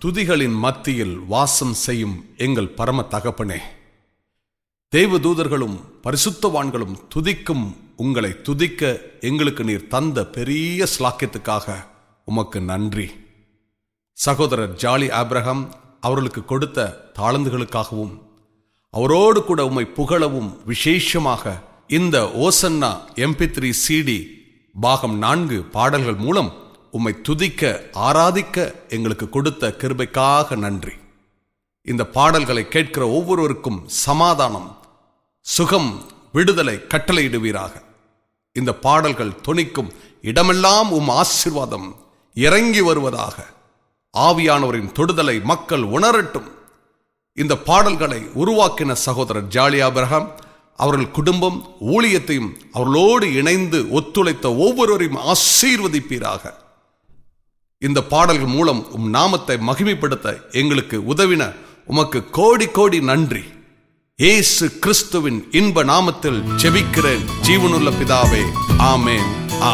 துதிகளின் மத்தியில் வாசம் செய்யும் எங்கள் பரம தகப்பனே தேவதூதர்களும் பரிசுத்தவான்களும் துதிக்கும் உங்களை துதிக்க எங்களுக்கு நீர் தந்த பெரிய ஸ்லாக்கியத்துக்காக உமக்கு நன்றி சகோதரர் ஜாலி ஆப்ரஹாம் அவர்களுக்கு கொடுத்த தாளந்துகளுக்காகவும் அவரோடு கூட உம்மை புகழவும் விசேஷமாக இந்த ஓசன்னா எம்பி த்ரீ சிடி பாகம் நான்கு பாடல்கள் மூலம் உம்மை துதிக்க ஆராதிக்க எங்களுக்கு கொடுத்த கிருபைக்காக நன்றி இந்த பாடல்களை கேட்கிற ஒவ்வொருவருக்கும் சமாதானம் சுகம் விடுதலை கட்டளையிடுவீராக இந்த பாடல்கள் தொனிக்கும் இடமெல்லாம் உம் ஆசிர்வாதம் இறங்கி வருவதாக ஆவியானவரின் தொடுதலை மக்கள் உணரட்டும் இந்த பாடல்களை உருவாக்கின சகோதரர் ஜாலி ஆபிரகாம் அவர்கள் குடும்பம் ஊழியத்தையும் அவர்களோடு இணைந்து ஒத்துழைத்த ஒவ்வொருவரையும் ஆசீர்வதிப்பீராக இந்த பாடல்கள் மூலம் உம் நாமத்தை மகிமைப்படுத்த எங்களுக்கு உதவின உமக்கு கோடி கோடி நன்றி இயேசு கிறிஸ்துவின் இன்ப நாமத்தில் ஜெபிக்கிறேன் ஜீவனுள்ள பிதாவே ஆமேன்